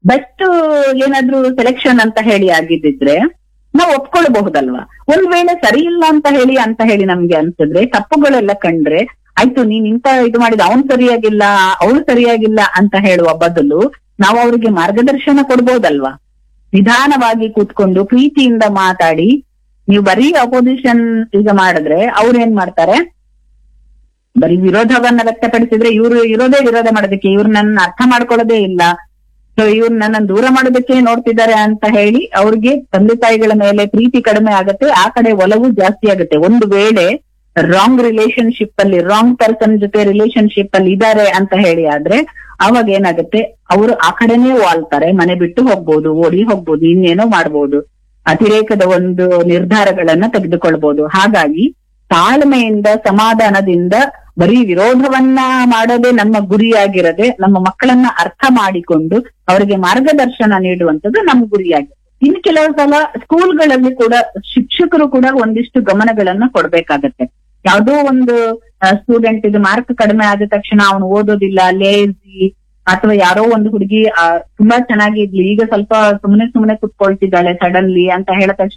best ಏನಾದ್ರೂ selection ಅಂತ ಹೇಳಿ ಆಗಿದ್ದಿದ್ರೆ ನಾವು ಒಪ್ಕೊಳ್ಬಹುದಲ್ವಾ ಒಂದ್ ವೇಳೆ ಸರಿ ಇಲ್ಲ ಅಂತ ಹೇಳಿ ಅಂತ ಹೇಳಿ ನಮ್ಗೆ ಅನ್ಸಿದ್ರೆ ತಪ್ಪುಗಳೆಲ್ಲ ಕಂಡ್ರೆ ಆಯ್ತು ನೀನ್ ಇಂತ ಇದು ಮಾಡಿದ ಅವ್ನ್ ಸರಿಯಾಗಿಲ್ಲ ಅವಳು ಸರಿಯಾಗಿಲ್ಲ ಅಂತ ಹೇಳುವ ಬದಲು ನಾವು ಅವರಿಗೆ ಮಾರ್ಗದರ್ಶನ ಕೊಡ್ಬೋದಲ್ವಾ ನಿಧಾನವಾಗಿ ಕೂತ್ಕೊಂಡು ಪ್ರೀತಿಯಿಂದ ಮಾತಾಡಿ ನೀವು ಬರೀ ಅಪೋಸಿಷನ್ ಈಗ ಮಾಡಿದ್ರೆ ಅವ್ರು ಏನ್ ಮಾಡ್ತಾರೆ ಬರೀ ವಿರೋಧವನ್ನ ವ್ಯಕ್ತಪಡಿಸಿದ್ರೆ ಇವ್ರು ಇರೋದೇ ವಿರೋಧ ಮಾಡೋದಕ್ಕೆ ಇವ್ರು ನನ್ನ ಅರ್ಥ ಮಾಡ್ಕೊಳ್ಳೋದೇ ಇಲ್ಲ ಸೊ ಇವ್ರು ನನ್ನ ದೂರ ಮಾಡೋದಕ್ಕೆ ನೋಡ್ತಿದ್ದಾರೆ ಅಂತ ಹೇಳಿ ಅವ್ರಿಗೆ ತಂದೆ ತಾಯಿಗಳ ಮೇಲೆ ಪ್ರೀತಿ ಕಡಿಮೆ ಆಗುತ್ತೆ ಆ ಕಡೆ ಒಲವು ಜಾಸ್ತಿ ಆಗುತ್ತೆ ಒಂದು ವೇಳೆ ರಾಂಗ್ ರಿಲೇಶನ್ಶಿಪ್ ಅಲ್ಲಿ ರಾಂಗ್ ಪರ್ಸನ್ ಜೊತೆ ರಿಲೇಶನ್ಶಿಪ್ ಅಲ್ಲಿ ಇದ್ದಾರೆ ಅಂತ ಹೇಳಿ ಆದ್ರೆ ಅವಾಗ ಏನಾಗುತ್ತೆ ಅವರು ಆ ಕಡೆನೇ ವಾಲ್ತಾರೆ ಮನೆ ಬಿಟ್ಟು ಹೋಗ್ಬೋದು ಓಡಿ ಹೋಗ್ಬೋದು ಇನ್ನೇನೋ ಮಾಡ್ಬೋದು ಅತಿರೇಕದ ಒಂದು ನಿರ್ಧಾರಗಳನ್ನ ತೆಗೆದುಕೊಳ್ಬಹುದು ಹಾಗಾಗಿ ತಾಳ್ಮೆಯಿಂದ ಸಮಾಧಾನದಿಂದ ಬರೀ ವಿರೋಧವನ್ನ ಮಾಡೋದೇ ನಮ್ಮ ಗುರಿಯಾಗಿರದೆ ನಮ್ಮ ಮಕ್ಕಳನ್ನ ಅರ್ಥ ಮಾಡಿಕೊಂಡು ಅವರಿಗೆ ಮಾರ್ಗದರ್ಶನ ನೀಡುವಂತದ್ದು ನಮ್ಮ ಗುರಿಯಾಗಿದೆ ಇನ್ನು ಕೆಲವು ಸಲ ಸ್ಕೂಲ್ಗಳಲ್ಲಿ ಕೂಡ ಶಿಕ್ಷಕರು ಕೂಡ ಒಂದಿಷ್ಟು ಗಮನಗಳನ್ನ ಕೊಡ್ಬೇಕಾಗತ್ತೆ ಯಾವುದೋ ಒಂದು ಸ್ಟೂಡೆಂಟ್ ಇದು ಮಾರ್ಕ್ ಕಡಿಮೆ ಆದ ತಕ್ಷಣ ಅವನು ಓದೋದಿಲ್ಲ ಲೇಜಿ ಅಥವಾ ಯಾರೋ ಒಂದು ಹುಡುಗಿ ತುಂಬಾ ಚೆನ್ನಾಗಿದ್ಲಿ ಈಗ ಸ್ವಲ್ಪ ಸುಮ್ಮನೆ ಸುಮ್ಮನೆ ಕುತ್ಕೊಳ್ತಿದ್ದಾಳೆ ಸಡನ್ಲಿ ಅಂತ ಹೇಳಿದ ತಕ್ಷಣ